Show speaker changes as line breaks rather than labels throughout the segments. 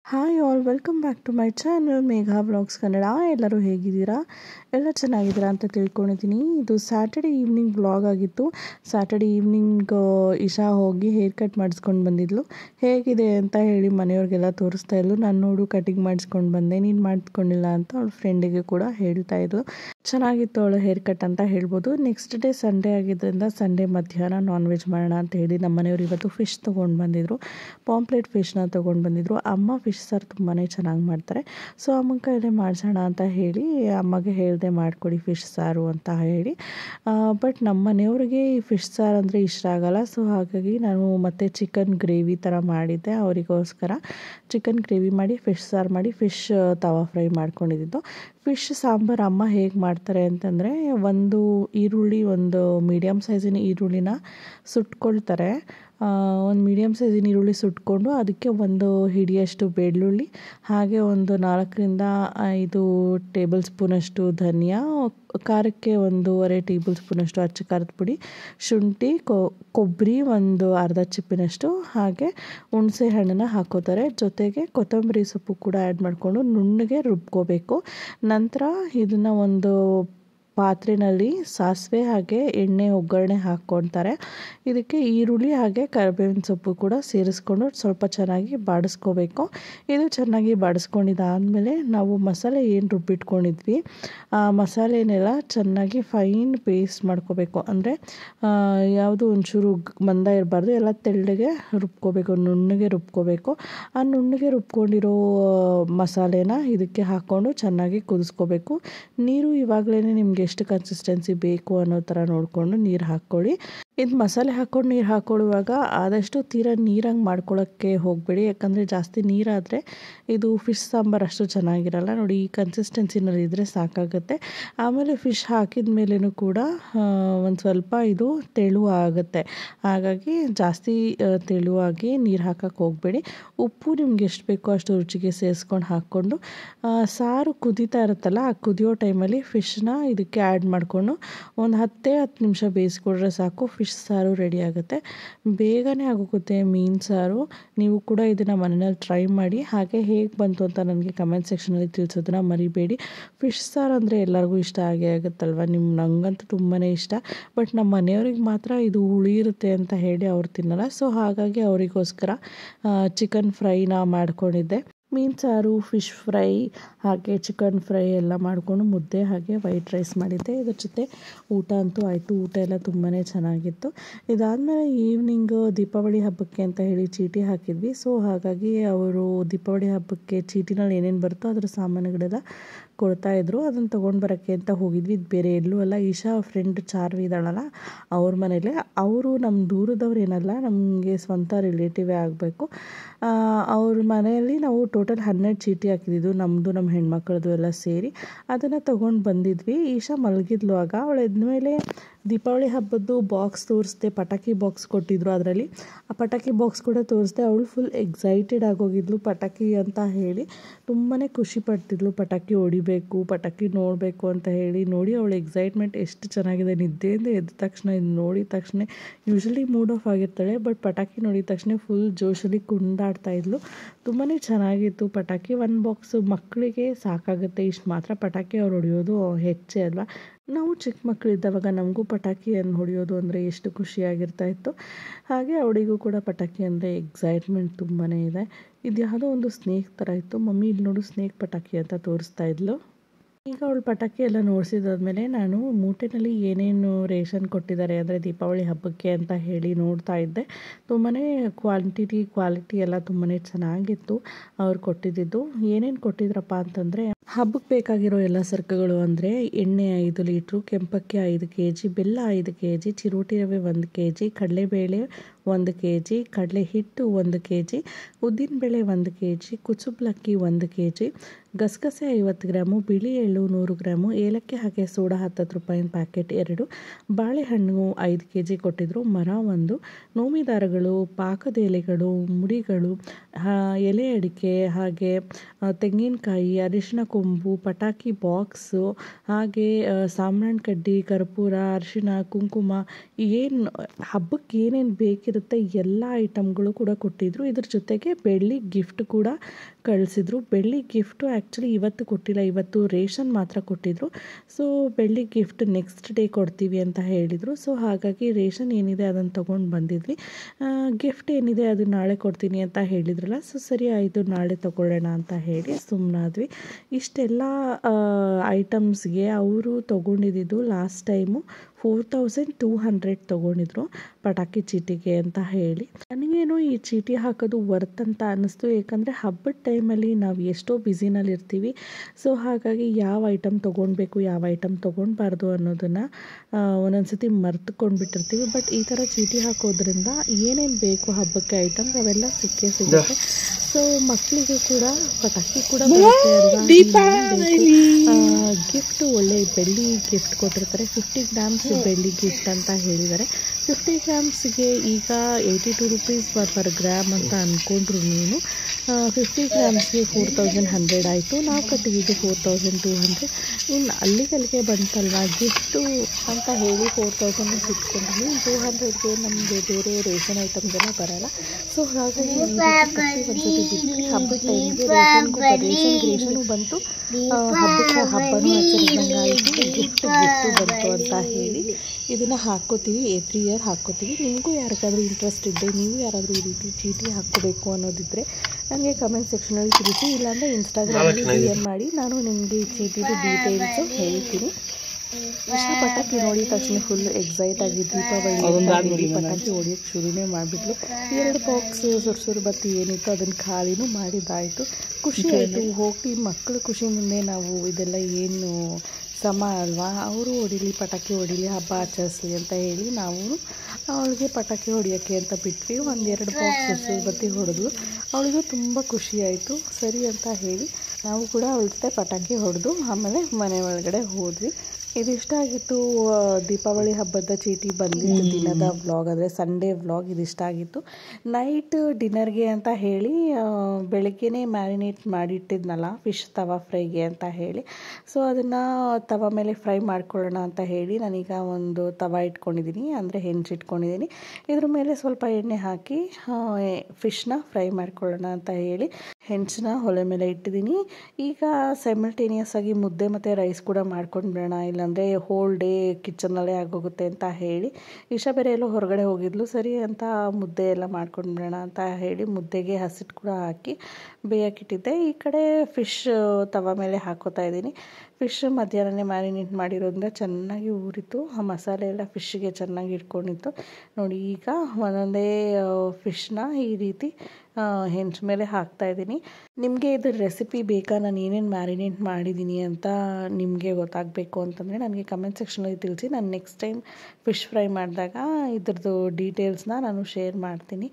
hi all welcome back to my channel Megha vlogs Kannada ಎಲ್ಲರೂ ಹೇಗಿದ್ದೀರಾ ಎಲ್ಲ ಚೆನ್ನಾಗಿದ್ದೀರಾ ಅಂತ ತಿಳ್ಕೊಂಡಿದ್ದೀನಿ ಇದು ಸ್ಯಾಟರ್ಡೆ ಈವ್ನಿಂಗ್ ವ್ಲಾಗ್ ಆಗಿತ್ತು ಸ್ಯಾಟರ್ಡೆ ಈವ್ನಿಂಗ್ ಇಶಾ ಹೋಗಿ ಹೇರ್ ಕಟ್ ಮಾಡಿಸ್ಕೊಂಡು ಬಂದಿದ್ಲು ಹೇಗಿದೆ ಅಂತ ಹೇಳಿ ಮನೆಯವ್ರಿಗೆಲ್ಲ ತೋರಿಸ್ತಾ ಇದ್ಲು ನಾನು ನೋಡು ಕಟಿಂಗ್ ಮಾಡಿಸ್ಕೊಂಡು ಬಂದೆ ನೀನು ಮಾಡಿಸ್ಕೊಂಡಿಲ್ಲ ಅಂತ ಅವಳ ಫ್ರೆಂಡಿಗೆ ಕೂಡ ಹೇಳ್ತಾ ಇದ್ಲು ಚೆನ್ನಾಗಿತ್ತು ಅವಳ ಹೇರ್ ಕಟ್ ಅಂತ ಹೇಳ್ಬೋದು ನೆಕ್ಸ್ಟ್ ಡೇ ಸಂಡೇ ಆಗಿದ್ದರಿಂದ ಸಂಡೇ ಮಧ್ಯಾಹ್ನ ನಾನ್ ವೆಜ್ ಮಾಡೋಣ ಅಂತ ಹೇಳಿ ನಮ್ಮ ಮನೆಯವರು ಇವತ್ತು ಫಿಶ್ ತೊಗೊಂಡು ಬಂದಿದ್ರು ಪಾಂಪ್ಲೆಟ್ ಫಿಶ್ನ ತೊಗೊಂಡು ಬಂದಿದ್ರು ಅಮ್ಮ ಫಿಶ್ ಸಾರು ತುಂಬಾ ಚೆನ್ನಾಗಿ ಮಾಡ್ತಾರೆ ಸೊ ಅಮ್ಮನ ಕೈಲೇ ಮಾಡಿಸೋಣ ಅಂತ ಹೇಳಿ ಅಮ್ಮಗೆ ಹೇಳಿದೆ ಮಾಡಿಕೊಡಿ ಫಿಶ್ ಸಾರು ಅಂತ ಹೇಳಿ ಬಟ್ ನಮ್ಮ ಮನೆಯವ್ರಿಗೆ ಈ ಫಿಶ್ ಸಾರು ಅಂದರೆ ಇಷ್ಟ ಆಗಲ್ಲ ಸೊ ಹಾಗಾಗಿ ನಾನು ಮತ್ತೆ ಚಿಕನ್ ಗ್ರೇವಿ ಥರ ಮಾಡಿದ್ದೆ ಅವರಿಗೋಸ್ಕರ ಚಿಕನ್ ಗ್ರೇವಿ ಮಾಡಿ ಫಿಶ್ ಸಾರು ಮಾಡಿ ಫಿಶ್ ತವಾ ಫ್ರೈ ಮಾಡ್ಕೊಂಡಿದ್ದು ಫಿಶ್ ಸಾಂಬಾರು ಅಮ್ಮ ಹೇಗೆ ಮಾಡ್ತಾರೆ ಅಂತಂದರೆ ಒಂದು ಈರುಳ್ಳಿ ಒಂದು ಮೀಡಿಯಮ್ ಸೈಜಿನ ಈರುಳ್ಳಿನ ಸುಟ್ಕೊಳ್ತಾರೆ ಒಂದು ಮೀಡಿಯಮ್ ಸೈಜಿನ ಈರುಳ್ಳಿ ಸುಟ್ಕೊಂಡು ಅದಕ್ಕೆ ಒಂದು ಹಿಡಿಯಷ್ಟು ಬೆಳ್ಳುಳ್ಳಿ ಹಾಗೆ ಒಂದು ನಾಲ್ಕರಿಂದ ಐದು ಟೇಬಲ್ ಸ್ಪೂನಷ್ಟು ಧನಿಯಾ ಖಾರಕ್ಕೆ ಒಂದೂವರೆ ಟೇಬಲ್ ಸ್ಪೂನಷ್ಟು ಅಚ್ಚ ಖಾರದ ಪುಡಿ ಶುಂಠಿ ಕೊಬ್ಬರಿ ಒಂದು ಅರ್ಧ ಚಿಪ್ಪಿನಷ್ಟು ಹಾಗೆ ಹುಣಸೆ ಹಣ್ಣನ್ನು ಹಾಕೋತಾರೆ ಜೊತೆಗೆ ಕೊತ್ತಂಬರಿ ಸೊಪ್ಪು ಕೂಡ ಆ್ಯಡ್ ಮಾಡಿಕೊಂಡು ನುಣ್ಣಗೆ ರುಬ್ಕೋಬೇಕು ನಂತರ ಇದನ್ನು ಒಂದು ಪಾತ್ರೆಯಲ್ಲಿ ಸಾಸಿವೆ ಹಾಗೆ ಎಣ್ಣೆ ಒಗ್ಗರಣೆ ಹಾಕ್ಕೊಳ್ತಾರೆ ಇದಕ್ಕೆ ಈರುಳ್ಳಿ ಹಾಗೆ ಕರಿಬೇವಿನ ಸೊಪ್ಪು ಕೂಡ ಸೇರಿಸ್ಕೊಂಡು ಸ್ವಲ್ಪ ಚೆನ್ನಾಗಿ ಬಾಡಿಸ್ಕೋಬೇಕು ಇದು ಚೆನ್ನಾಗಿ ಬಾಡಿಸ್ಕೊಂಡಿದ್ದಾದಮೇಲೆ ನಾವು ಮಸಾಲೆ ಏನು ರುಬ್ಬಿಟ್ಕೊಂಡಿದ್ವಿ ಆ ಮಸಾಲೆನೆಲ್ಲ ಚೆನ್ನಾಗಿ ಫೈನ್ ಪೇಸ್ಟ್ ಮಾಡ್ಕೋಬೇಕು ಅಂದರೆ ಯಾವುದು ಒಂಚೂರು ಮಂದ ಇರಬಾರ್ದು ಎಲ್ಲ ತೆಳ್ಳಗೆ ರುಬ್ಕೋಬೇಕು ನುಣ್ಣಗೆ ರುಬ್ಕೋಬೇಕು ಆ ನುಣ್ಣಗೆ ರುಬ್ಕೊಂಡಿರೋ ಮಸಾಲೆನ ಇದಕ್ಕೆ ಹಾಕ್ಕೊಂಡು ಚೆನ್ನಾಗಿ ಕುದಿಸ್ಕೋಬೇಕು ನೀರು ಇವಾಗಲೇ ನಿಮಗೆ ಎಷ್ಟು ಕನ್ಸಿಸ್ಟೆನ್ಸಿ ಬೇಕು ಅನ್ನೋ ಥರ ನೋಡಿಕೊಂಡು ನೀರು ಹಾಕ್ಕೊಳ್ಳಿ ಇದು ಮಸಾಲೆ ಹಾಕ್ಕೊಂಡು ನೀರು ಹಾಕ್ಕೊಳ್ಳುವಾಗ ಆದಷ್ಟು ತೀರಾ ನೀರಂಗೆ ಮಾಡ್ಕೊಳ್ಳೋಕ್ಕೆ ಹೋಗಬೇಡಿ ಯಾಕಂದರೆ ಜಾಸ್ತಿ ನೀರಾದರೆ ಇದು ಫಿಶ್ ಸಾಂಬಾರು ಅಷ್ಟು ಚೆನ್ನಾಗಿರಲ್ಲ ನೋಡಿ ಈ ಕನ್ಸಿಸ್ಟೆನ್ಸಿನಲ್ಲಿ ಇದ್ದರೆ ಸಾಕಾಗುತ್ತೆ ಆಮೇಲೆ ಫಿಶ್ ಹಾಕಿದ ಮೇಲೂ ಕೂಡ ಒಂದು ಸ್ವಲ್ಪ ಇದು ತೆಳು ಆಗುತ್ತೆ ಹಾಗಾಗಿ ಜಾಸ್ತಿ ತೆಳುವಾಗಿ ನೀರು ಹಾಕೋಕ್ಕೆ ಹೋಗಬೇಡಿ ಉಪ್ಪು ನಿಮ್ಗೆ ಎಷ್ಟು ಬೇಕೋ ಅಷ್ಟು ರುಚಿಗೆ ಸೇರಿಸ್ಕೊಂಡು ಹಾಕ್ಕೊಂಡು ಸಾರು ಕುದೀತಾ ಇರುತ್ತಲ್ಲ ಆ ಕುದಿಯೋ ಟೈಮಲ್ಲಿ ಫಿಶ್ನ ಇದಕ್ಕೆ ಆ್ಯಡ್ ಮಾಡಿಕೊಂಡು ಒಂದು ಹತ್ತೇ ಹತ್ತು ನಿಮಿಷ ಬೇಯಿಸ್ಕೊಂಡ್ರೆ ಸಾಕು ಫಿಶ್ ಸಾರು ರೆಡಿ ಆಗುತ್ತೆ ಬೇಗನೆ ಆಗೋಗುತ್ತೆ ಮೀನು ಸಾರು ನೀವು ಕೂಡ ಇದನ್ನು ಮನೆಯಲ್ಲಿ ಟ್ರೈ ಮಾಡಿ ಹಾಗೆ ಹೇಗೆ ಬಂತು ಅಂತ ನನಗೆ ಕಮೆಂಟ್ ಸೆಕ್ಷನಲ್ಲಿ ತಿಳಿಸೋದನ್ನ ಮರಿಬೇಡಿ ಫಿಶ್ ಸಾರು ಅಂದರೆ ಎಲ್ಲರಿಗೂ ಇಷ್ಟ ಆಗೇ ಆಗುತ್ತಲ್ವ ನಿಮ್ಮ ನನಗಂತೂ ತುಂಬಾ ಇಷ್ಟ ಬಟ್ ನಮ್ಮ ಮನೆಯವ್ರಿಗೆ ಮಾತ್ರ ಇದು ಹುಳಿ ಇರುತ್ತೆ ಅಂತ ಹೇಳಿ ಅವ್ರು ತಿನ್ನಲ್ಲ ಸೊ ಹಾಗಾಗಿ ಅವರಿಗೋಸ್ಕರ ಚಿಕನ್ ಫ್ರೈನ ಮಾಡ್ಕೊಂಡಿದ್ದೆ ಮೀನು ಸಾರು ಫಿಶ್ ಫ್ರೈ ಹಾಗೆ ಚಿಕನ್ ಫ್ರೈ ಎಲ್ಲ ಮಾಡಿಕೊಂಡು ಮುದ್ದೆ ಹಾಗೆ ವೈಟ್ ರೈಸ್ ಮಾಡಿದ್ದೆ ಇದ್ರ ಜೊತೆ ಊಟ ಅಂತೂ ಆಯಿತು ಊಟ ಎಲ್ಲ ತುಂಬಾ ಚೆನ್ನಾಗಿತ್ತು ಇದಾದಮೇಲೆ ಈವ್ನಿಂಗ್ ದೀಪಾವಳಿ ಹಬ್ಬಕ್ಕೆ ಅಂತ ಹೇಳಿ ಚೀಟಿ ಹಾಕಿದ್ವಿ ಸೊ ಹಾಗಾಗಿ ಅವರು ದೀಪಾವಳಿ ಹಬ್ಬಕ್ಕೆ ಚೀಟಿನಲ್ಲಿ ಏನೇನು ಬರುತ್ತೋ ಅದರ ಸಾಮಾನುಗಳೆಲ್ಲ ಕೊಡ್ತಾಯಿದ್ರು ಅದನ್ನು ತೊಗೊಂಡು ಬರೋಕ್ಕೆ ಅಂತ ಹೋಗಿದ್ವಿ ಇದು ಬೇರೆ ಎಲ್ಲೂ ಅಲ್ಲ ಈಶಾ ಫ್ರೆಂಡ್ ಚಾರ್ವಿ ಇದ್ದಾಳಲ್ಲ ಅವ್ರ ಮನೇಲೆ ಅವರು ನಮ್ಮ ದೂರದವ್ರು ಏನಲ್ಲ ನಮಗೆ ಸ್ವಂತ ರಿಲೇಟಿವೇ ಆಗಬೇಕು ಅವ್ರ ಮನೆಯಲ್ಲಿ ನಾವು ಟೋಟಲ್ ಹನ್ನೆರಡು ಚೀಟಿ ಹಾಕಿದ್ದು ನಮ್ಮದು ನಮ್ಮ ಹೆಣ್ಮಕ್ಳದ್ದು ಎಲ್ಲ ಸೇರಿ ಅದನ್ನು ತೊಗೊಂಡು ಬಂದಿದ್ವಿ ಈಶಾ ಮಲಗಿದ್ಲು ಆಗ ಅವಳು ಎದ್ಮೇಲೆ ದೀಪಾವಳಿ ಹಬ್ಬದ್ದು ಬಾಕ್ಸ್ ತೋರಿಸ್ದೆ ಪಟಾಕಿ ಬಾಕ್ಸ್ ಕೊಟ್ಟಿದ್ರು ಅದರಲ್ಲಿ ಆ ಪಟಾಕಿ ಬಾಕ್ಸ್ ಕೂಡ ತೋರಿಸ್ದೆ ಅವಳು ಫುಲ್ ಎಕ್ಸೈಟೆಡ್ ಆಗೋಗಿದ್ಲು ಪಟಾಕಿ ಅಂತ ಹೇಳಿ ತುಂಬಾ ಖುಷಿ ಪಡ್ತಿದ್ಲು ಪಟಾಕಿ ಹೊಡಿಬೇಕು ಪಟಾಕಿ ನೋಡಬೇಕು ಅಂತ ಹೇಳಿ ನೋಡಿ ಅವಳ ಎಕ್ಸೈಟ್ಮೆಂಟ್ ಎಷ್ಟು ಚೆನ್ನಾಗಿದೆ ನಿದ್ದೆಯಿಂದ ಎದ್ದ ತಕ್ಷಣ ಇದು ನೋಡಿದ ತಕ್ಷಣ ಯೂಶ್ವಲಿ ಮೂಡ್ ಆಫ್ ಆಗಿರ್ತಾಳೆ ಬಟ್ ಪಟಾಕಿ ನೋಡಿದ ತಕ್ಷಣ ಫುಲ್ ಜೋಶಲ್ಲಿ ಕುಂದಾಡ್ತಾ ಇದ್ಲು ತುಂಬಾ ಚೆನ್ನಾಗಿತ್ತು ಪಟಾಕಿ ಒಂದು ಬಾಕ್ಸ್ ಮಕ್ಕಳಿಗೆ ಸಾಕಾಗುತ್ತೆ ಇಷ್ಟು ಮಾತ್ರ ಪಟಾಕಿ ಅವ್ರು ಹೊಡೆಯೋದು ಹೆಚ್ಚೆ ಅಲ್ವಾ ನಾವು ಚಿಕ್ಕ ಮಕ್ಕಳಿದ್ದವಾಗ ನಮಗೂ ಪಟಾಕಿಯನ್ನು ಹೊಡೆಯೋದು ಅಂದರೆ ಎಷ್ಟು ಖುಷಿಯಾಗಿರ್ತಾ ಇತ್ತು ಹಾಗೆ ಅವಳಿಗೂ ಕೂಡ ಪಟಾಕಿ ಅಂದರೆ ಎಕ್ಸೈಟ್ಮೆಂಟ್ ತುಂಬಾ ಇದೆ ಇದು ಯಾವುದೋ ಒಂದು ಸ್ನೇಕ್ ಥರ ಇತ್ತು ಮಮ್ಮಿ ಇಲ್ಲಿ ನೋಡು ಸ್ನೇಕ್ ಪಟಾಕಿ ಅಂತ ತೋರಿಸ್ತಾ ಇದ್ಲು ಈಗ ಅವಳು ಪಟಾಕಿ ಎಲ್ಲ ನೋಡಿಸಿದಾದ್ಮೇಲೆ ನಾನು ಮೂಟೆನಲ್ಲಿ ಏನೇನು ರೇಷನ್ ಕೊಟ್ಟಿದ್ದಾರೆ ಅಂದರೆ ದೀಪಾವಳಿ ಹಬ್ಬಕ್ಕೆ ಅಂತ ಹೇಳಿ ನೋಡ್ತಾ ಇದ್ದೆ ತುಂಬಾ ಕ್ವಾಂಟಿಟಿ ಕ್ವಾಲಿಟಿ ಎಲ್ಲ ತುಂಬಾ ಚೆನ್ನಾಗಿತ್ತು ಅವ್ರು ಕೊಟ್ಟಿದ್ದು ಏನೇನು ಕೊಟ್ಟಿದ್ರಪ್ಪ ಅಂತಂದರೆ ಹಬ್ಬಕ್ಕೆ ಬೇಕಾಗಿರೋ ಎಲ್ಲ ಸರಕುಗಳು ಅಂದರೆ ಎಣ್ಣೆ ಐದು ಲೀಟ್ರು ಕೆಂಪಕ್ಕಿ ಐದು ಕೆ ಜಿ ಬೆಲ್ಲ ಐದು ಕೆ ಜಿ ಚಿರೋಟಿ ರವೆ ಒಂದು ಕೆ ಜಿ ಕಡಲೆಬೇಳೆ ಒಂದು ಕೆ ಜಿ ಕಡಲೆ ಹಿಟ್ಟು ಒಂದು ಕೆ ಜಿ ಉದ್ದಿನಬೇಳೆ ಒಂದು ಕೆ ಜಿ ಕುಚುಬ್ಲಕ್ಕಿ ಒಂದು ಕೆ ಜಿ ಗಸಗಸೆ ಐವತ್ತು ಗ್ರಾಮು ಬಿಳಿ ಎಳ್ಳು ನೂರು ಗ್ರಾಮು ಏಲಕ್ಕಿ ಹಾಗೆ ಸೋಡಾ ಹತ್ತತ್ತು ರೂಪಾಯಿನ ಪ್ಯಾಕೆಟ್ ಎರಡು ಬಾಳೆಹಣ್ಣು ಐದು ಕೆ ಜಿ ಕೊಟ್ಟಿದ್ರು ಮರ ಒಂದು ನೋಮಿ ದಾರಗಳು ಪಾಕದ ಎಲೆಗಳು ಮುಡಿಗಳು ಎಲೆ ಅಡಿಕೆ ಹಾಗೆ ತೆಂಗಿನಕಾಯಿ ಅರಿಶಿನ ಕೊಂಬು ಪಟಾಕಿ ಬಾಕ್ಸು ಹಾಗೆ ಸಾಂಬ್ರಾಣಿ ಕಡ್ಡಿ ಕರ್ಪೂರ ಅರಿಶಿನ ಕುಂಕುಮ ಏನು ಹಬ್ಬಕ್ಕೆ ಏನೇನು ಬೇಕಿರುತ್ತೆ ಎಲ್ಲ ಐಟಮ್ಗಳು ಕೂಡ ಕೊಟ್ಟಿದ್ರು ಇದ್ರ ಜೊತೆಗೆ ಬೆಳ್ಳಿ ಗಿಫ್ಟ್ ಕೂಡ ಕಳಿಸಿದ್ರು ಬೆಳ್ಳಿ ಗಿಫ್ಟು ಆ್ಯಕ್ಚುಲಿ ಇವತ್ತು ಕೊಟ್ಟಿಲ್ಲ ಇವತ್ತು ರೇಷನ್ ಮಾತ್ರ ಕೊಟ್ಟಿದ್ರು ಸೊ ಬೆಳ್ಳಿ ಗಿಫ್ಟ್ ನೆಕ್ಸ್ಟ್ ಡೇ ಕೊಡ್ತೀವಿ ಅಂತ ಹೇಳಿದರು ಸೊ ಹಾಗಾಗಿ ರೇಷನ್ ಏನಿದೆ ಅದನ್ನು ತೊಗೊಂಡು ಬಂದಿದ್ವಿ ಗಿಫ್ಟ್ ಏನಿದೆ ಅದು ನಾಳೆ ಕೊಡ್ತೀನಿ ಅಂತ ಹೇಳಿದ್ರಲ್ಲ ಸೊ ಸರಿ ಆಯಿತು ನಾಳೆ ತೊಗೊಳ್ಳೋಣ ಅಂತ ಹೇಳಿ ಸುಮ್ಮನಾದ್ವಿ ಇಷ್ಟೆಲ್ಲ ಐಟಮ್ಸ್ಗೆ ಅವರು ತೊಗೊಂಡಿದ್ದು last time four thousand two hundred ತೊಗೊಂಡಿದ್ರು ಪಟಾಕಿ ಚೀಟಿಗೆ ಅಂತ ಹೇಳಿ ನನಗೇನು ಈ ಚೀಟಿ ಹಾಕೋದು ವರ್ತ್ ಅಂತ ಅನ್ನಿಸ್ತು ಏಕೆಂದರೆ ಹಬ್ಬದ ಟೈಮಲ್ಲಿ ನಾವು ಎಷ್ಟೋ ಬ್ಯುಸಿನಲ್ಲಿ ಇರ್ತೀವಿ ಸೊ ಹಾಗಾಗಿ ಯಾವ ಐಟಮ್ ತೊಗೊಳ್ಬೇಕು ಯಾವ ಐಟಮ್ ತೊಗೊಳ್ಬಾರ್ದು ಅನ್ನೋದನ್ನು ಒಂದೊಂದು ಸತಿ ಮರ್ತ್ಕೊಂಡ್ಬಿಟ್ಟಿರ್ತೀವಿ ಬಟ್ ಈ ಥರ ಚೀಟಿ ಹಾಕೋದ್ರಿಂದ ಏನೇನು ಬೇಕು ಹಬ್ಬಕ್ಕೆ ಐಟಮ್ಸ್ ಅವೆಲ್ಲ ಸಿಕ್ಕೇ ಸಿಗುತ್ತೆ ಸೊ ಮಕ್ಕಳಿಗೆ ಕೂಡ ಪಟಾಕಿ ಕೂಡ ಗಿಫ್ಟ್ ಒಳ್ಳೆ ಬೆಳ್ಳಿ ಗಿಫ್ಟ್ ಕೊಟ್ಟಿರ್ತಾರೆ ಫಿಫ್ಟಿ ಗ್ರಾಮ್ಸ್ ಬೆಳ್ಳಿ ಗಿಫ್ಟ್ ಅಂತ ಹೇಳಿದ್ದಾರೆ ಫಿಫ್ಟಿ ಗ್ರಾಮ್ಸ್ಗೆ ಈಗ eighty two rupees per gram ಅಂತ ಅಂದ್ಕೊಂಡ್ರು ನೀನು ಫಿಫ್ಟಿ ಗ್ರಾಮ್ಸ್ಗೆ ಫೋರ್ ತೌಸಂಡ್ ಹಂಡ್ರೆಡ್ ಆಯಿತು ನಾವು ಕಟ್ಟಿದ್ದು ಫೋರ್ ತೌಸಂಡ್ ಟೂ ಹಂಡ್ರೆಡ್ ಇನ್ನು ಅಲ್ಲಿಗಲ್ಲಿಗೆ ಬಂತಲ್ವ ಗಿಫ್ಟು ಅಂತ ಹೇಳಿ ಫೋರ್ ತೌಸಂಡ್ ಇಟ್ಕೊಂಡಿದ್ವಿ ಟೂ ಹಂಡ್ರೆಡ್ಗೆ ನಮಗೆ ಬೇರೆ ರೇಷನ್ ಐಟಮ್ಸ್ ಎಲ್ಲ ಬರೋಲ್ಲ ಸೊ ಹಾಗಾಗಿ ಹಬ್ಬದ ಟೈಮ್ಗೆ ರೇಷನ್ಗೂ ರೇಷನ್ ರೇಷನು ಬಂತು ಹಬ್ಬಕ್ಕೆ ಹಬ್ಬನೂ ಆಚರಿಸಿದಂಗೆ ಆಯಿತು ಗಿಫ್ಟ್ ಗಿಫ್ಟು ಬಂತು ಅಂತ ಹೇಳಿ ಇದನ್ನು ಹಾಕ್ಕೋತೀವಿ ಎವ್ರಿ ಇಯರ್ ಹಾಕ್ಕೋತೀವಿ ನಿಮಗೂ ಯಾರಿಗಾದ್ರೂ ಇಂಟ್ರೆಸ್ಟ್ ಇದ್ದರೆ ನೀವು ಯಾರಾದರೂ ಈ ರೀತಿ ಚೀಟಿ ಹಾಕ್ಕೋಬೇಕು ಅನ್ನೋದಿದ್ದರೆ ನನಗೆ ಕಮೆಂಟ್ ಸೆಕ್ಷನಲ್ಲಿ ತಿಳಿಸಿ ಇಲ್ಲಾಂದರೆ ಇನ್ಸ್ಟಾಗ್ರಾಮಲ್ಲಿ ಡಿ ಎಮ್ ಮಾಡಿ ನಾನು ನಿಮಗೆ ಈ ಚೀಟಿದು ಡೀಟೇಲ್ಸು ಹೇಳ್ತೀನಿ ಇಷ್ಟ ಪಟಾಕಿ ನೋಡಿದ ತಕ್ಷಣ ಫುಲ್ ಎಕ್ಸೈಟ್ ಆಗಿ ದೀಪಾವಳಿ ಪಟಾಕಿ ಹೊಡಿಯೋಕ್ಕೆ ಶುರುನೇ ಮಾಡಿಬಿಟ್ಲು ಎರಡು ಬಾಕ್ಸ್ ಸುರ್ಸುರು ಬತ್ತಿ ಏನಿತ್ತು ಅದನ್ನು ಖಾಲಿನೂ ಮಾಡಿದ್ದಾಯಿತು ಖುಷಿ ಆಯಿತು ಹೋಗಿ ಮಕ್ಕಳ ಖುಷಿ ಮುಂದೆ ನಾವು ಇದೆಲ್ಲ ಏನು ಸಮ ಅಲ್ವಾ ಅವರು ಹೊಡಿಲಿ ಪಟಾಕಿ ಹೊಡಿಲಿ ಹಬ್ಬ ಆಚರಿಸ್ಲಿ ಅಂತ ಹೇಳಿ ನಾವು ಅವಳಿಗೆ ಪಟಾಕಿ ಹೊಡಿಯೋಕ್ಕೆ ಅಂತ ಬಿಟ್ವಿ ಒಂದೆರಡು ಬಾಕ್ಸ್ ಸುರ್ಸುರು ಬತ್ತಿ ಹೊಡೆದ್ಲು ಅವಳಿಗೂ ತುಂಬ ಖುಷಿ ಆಯಿತು ಸರಿ ಅಂತ ಹೇಳಿ ನಾವು ಕೂಡ ಅವಳ ಜೊತೆ ಪಟಾಕಿ ಹೊಡೆದು ಆಮೇಲೆ ಮನೆ ಒಳಗಡೆ ಹೋದ್ವಿ ಇದಿಷ್ಟ ಆಗಿತ್ತು ದೀಪಾವಳಿ ಹಬ್ಬದ ಚೀಟಿ ಬಂದಿದ್ದು ದಿನದ ವ್ಲಾಗ್ ಅಂದರೆ ಸಂಡೇ ವ್ಲಾಗ್ ಇದಿಷ್ಟ ಆಗಿತ್ತು ನೈಟ್ ಡಿನ್ನರ್ಗೆ ಅಂತ ಹೇಳಿ ಬೆಳಗ್ಗೆನೇ ಮ್ಯಾರಿನೇಟ್ ಮಾಡಿಟ್ಟಿದ್ನಲ್ಲ ಫಿಶ್ ತವಾ ಫ್ರೈಗೆ ಅಂತ ಹೇಳಿ ಸೊ ಅದನ್ನು ತವ ಮೇಲೆ ಫ್ರೈ ಮಾಡ್ಕೊಳ್ಳೋಣ ಅಂತ ಹೇಳಿ ನಾನೀಗ ಒಂದು ತವ ಇಟ್ಕೊಂಡಿದ್ದೀನಿ ಅಂದರೆ ಹೆಂಚಿಟ್ಕೊಂಡಿದ್ದೀನಿ ಇದ್ರ ಮೇಲೆ ಸ್ವಲ್ಪ ಎಣ್ಣೆ ಹಾಕಿ ಫಿಶ್ನ ಫ್ರೈ ಮಾಡ್ಕೊಳ್ಳೋಣ ಅಂತ ಹೇಳಿ ಹೆಂಚನ್ನ ಒಲೆ ಮೇಲೆ ಇಟ್ಟಿದ್ದೀನಿ ಈಗ ಸೈಮಲ್ಟೇನಿಯಸ್ ಆಗಿ ಮುದ್ದೆ ಮತ್ತು ರೈಸ್ ಕೂಡ ಮಾಡ್ಕೊಂಡು ಬಿಡೋಣ ಇಲ್ಲಾಂದರೆ ಹೋಲ್ ಡೇ ಕಿಚನ್ನಲ್ಲೇ ಆಗೋಗುತ್ತೆ ಅಂತ ಹೇಳಿ ಇಶಾ ಬೇರೆ ಎಲ್ಲೋ ಹೊರಗಡೆ ಹೋಗಿದ್ಲು ಸರಿ ಅಂತ ಮುದ್ದೆ ಎಲ್ಲ ಮಾಡ್ಕೊಂಡು ಬಿಡೋಣ ಅಂತ ಹೇಳಿ ಮುದ್ದೆಗೆ ಹಸಿಟ್ಟು ಕೂಡ ಹಾಕಿ ಬೇಯಕ್ಕಿಟ್ಟಿದ್ದೆ ಈ ಕಡೆ ಫಿಶ್ ತವ ಮೇಲೆ ಹಾಕೋತಾ ಇದ್ದೀನಿ ಫಿಶ್ ಮಧ್ಯಾಹ್ನನೇ ಮ್ಯಾರಿನೇಟ್ ಮಾಡಿರೋದ್ರಿಂದ ಚೆನ್ನಾಗಿ ಊರಿತು ಆ ಮಸಾಲೆ ಎಲ್ಲ ಫಿಶ್ಗೆ ಚೆನ್ನಾಗಿ ಇಟ್ಕೊಂಡಿತ್ತು ನೋಡಿ ಈಗ ಒಂದೊಂದೇ ಫಿಶ್ನ ಈ ರೀತಿ ಹೆಂಚು ಮೇಲೆ ಹಾಕ್ತಾ ಇದ್ದೀನಿ ನಿಮಗೆ ಇದ್ರ ರೆಸಿಪಿ ಬೇಕಾ ನಾನು ಏನೇನು ಮ್ಯಾರಿನೇಟ್ ಮಾಡಿದ್ದೀನಿ ಅಂತ ನಿಮಗೆ ಗೊತ್ತಾಗಬೇಕು ಅಂತಂದರೆ ನನಗೆ ಕಮೆಂಟ್ ಸೆಕ್ಷನಲ್ಲಿ ತಿಳಿಸಿ ನಾನು ನೆಕ್ಸ್ಟ್ ಟೈಮ್ ಫಿಶ್ ಫ್ರೈ ಮಾಡಿದಾಗ ಇದ್ರದ್ದು ಡೀಟೇಲ್ಸ್ನ ನಾನು ಶೇರ್ ಮಾಡ್ತೀನಿ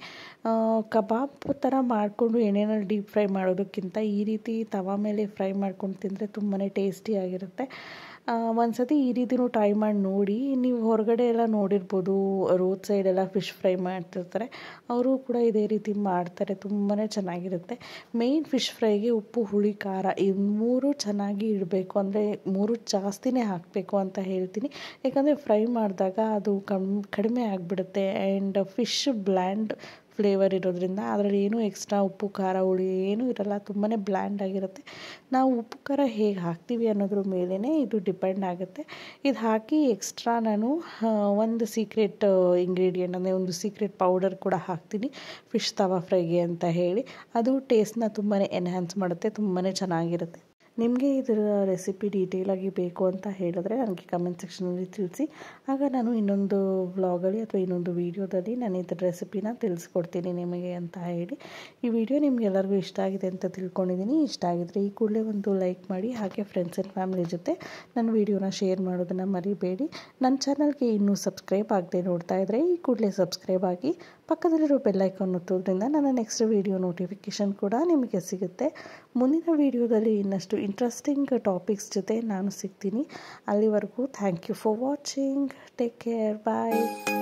ಕಬಾಬ್ ಥರ ಮಾಡಿಕೊಂಡು ಎಣ್ಣೆನಲ್ಲಿ ಡೀಪ್ ಫ್ರೈ ಮಾಡೋದಕ್ಕಿಂತ ಈ ರೀತಿ ತವಾ ಮೇಲೆ ಫ್ರೈ ಮಾಡ್ಕೊಂಡು ತಿಂದರೆ ತುಂಬಾ ಟೇಸ್ಟಿಯಾಗಿರುತ್ತೆ ಒಂದು ಸತಿ ಈ ರೀತಿನೂ ಟ್ರೈ ಮಾಡಿ ನೋಡಿ ನೀವು ಹೊರಗಡೆ ಎಲ್ಲ ನೋಡಿರ್ಬೋದು ರೋಡ್ ಸೈಡೆಲ್ಲ ಫಿಶ್ ಫ್ರೈ ಮಾಡ್ತಿರ್ತಾರೆ ಅವರು ಕೂಡ ಇದೇ ರೀತಿ ಮಾಡ್ತಾರೆ ತುಂಬಾ ಚೆನ್ನಾಗಿರುತ್ತೆ ಮೇಯ್ನ್ ಫಿಶ್ ಫ್ರೈಗೆ ಉಪ್ಪು ಹುಳಿ ಖಾರ ಇದು ಮೂರು ಚೆನ್ನಾಗಿ ಇಡಬೇಕು ಅಂದರೆ ಮೂರು ಜಾಸ್ತಿನೇ ಹಾಕಬೇಕು ಅಂತ ಹೇಳ್ತೀನಿ ಯಾಕಂದರೆ ಫ್ರೈ ಮಾಡಿದಾಗ ಅದು ಕಮ್ ಕಡಿಮೆ ಆಗಿಬಿಡುತ್ತೆ ಆ್ಯಂಡ್ ಫಿಶ್ ಬ್ಲ್ಯಾಂಡ್ ಫ್ಲೇವರ್ ಇರೋದ್ರಿಂದ ಅದರಲ್ಲಿ ಏನೂ ಎಕ್ಸ್ಟ್ರಾ ಉಪ್ಪು ಖಾರ ಹುಳಿ ಏನೂ ಇರಲ್ಲ ತುಂಬಾ ಬ್ಲ್ಯಾಂಡ್ ಆಗಿರುತ್ತೆ ನಾವು ಉಪ್ಪು ಖಾರ ಹೇಗೆ ಹಾಕ್ತೀವಿ ಅನ್ನೋದ್ರ ಮೇಲೇ ಇದು ಡಿಪೆಂಡ್ ಆಗುತ್ತೆ ಇದು ಹಾಕಿ ಎಕ್ಸ್ಟ್ರಾ ನಾನು ಒಂದು ಸೀಕ್ರೆಟ್ ಇಂಗ್ರೀಡಿಯೆಂಟ್ ಅಂದರೆ ಒಂದು ಸೀಕ್ರೆಟ್ ಪೌಡರ್ ಕೂಡ ಹಾಕ್ತೀನಿ ಫಿಶ್ ತವಾ ಫ್ರೈಗೆ ಅಂತ ಹೇಳಿ ಅದು ಟೇಸ್ಟ್ನ ತುಂಬಾ ಎನ್ಹ್ಯಾನ್ಸ್ ಮಾಡುತ್ತೆ ತುಂಬಾ ಚೆನ್ನಾಗಿರುತ್ತೆ ನಿಮಗೆ ಇದರ ರೆಸಿಪಿ ಡೀಟೇಲಾಗಿ ಬೇಕು ಅಂತ ಹೇಳಿದ್ರೆ ನನಗೆ ಕಮೆಂಟ್ ಸೆಕ್ಷನಲ್ಲಿ ತಿಳಿಸಿ ಆಗ ನಾನು ಇನ್ನೊಂದು ವ್ಲಾಗಲ್ಲಿ ಅಥವಾ ಇನ್ನೊಂದು ವೀಡಿಯೋದಲ್ಲಿ ನಾನು ಇದರ ರೆಸಿಪಿನ ತಿಳಿಸ್ಕೊಡ್ತೀನಿ ನಿಮಗೆ ಅಂತ ಹೇಳಿ ಈ ವಿಡಿಯೋ ನಿಮಗೆಲ್ಲರಿಗೂ ಇಷ್ಟ ಆಗಿದೆ ಅಂತ ತಿಳ್ಕೊಂಡಿದ್ದೀನಿ ಇಷ್ಟ ಆಗಿದ್ರೆ ಈ ಕೂಡಲೇ ಒಂದು ಲೈಕ್ ಮಾಡಿ ಹಾಗೆ ಫ್ರೆಂಡ್ಸ್ ಆ್ಯಂಡ್ ಫ್ಯಾಮಿಲಿ ಜೊತೆ ನನ್ನ ವೀಡಿಯೋನ ಶೇರ್ ಮಾಡೋದನ್ನು ಮರಿಬೇಡಿ ನನ್ನ ಚಾನಲ್ಗೆ ಇನ್ನೂ ಸಬ್ಸ್ಕ್ರೈಬ್ ಆಗದೆ ನೋಡ್ತಾ ಇದ್ದರೆ ಈ ಕೂಡಲೇ ಸಬ್ಸ್ಕ್ರೈಬ್ ಆಗಿ ಪಕ್ಕದಲ್ಲಿರೋ ಬೆಲ್ಲೈಕಾನ್ ಒತ್ತೋದ್ರಿಂದ ನನ್ನ ನೆಕ್ಸ್ಟ್ ವೀಡಿಯೋ ನೋಟಿಫಿಕೇಷನ್ ಕೂಡ ನಿಮಗೆ ಸಿಗುತ್ತೆ ಮುಂದಿನ ವೀಡಿಯೋದಲ್ಲಿ ಇನ್ನಷ್ಟು ಇಂಟ್ರೆಸ್ಟಿಂಗ್ ಟಾಪಿಕ್ಸ್ ಜೊತೆ ನಾನು ಸಿಗ್ತೀನಿ ಅಲ್ಲಿವರೆಗೂ thank you for watching take care bye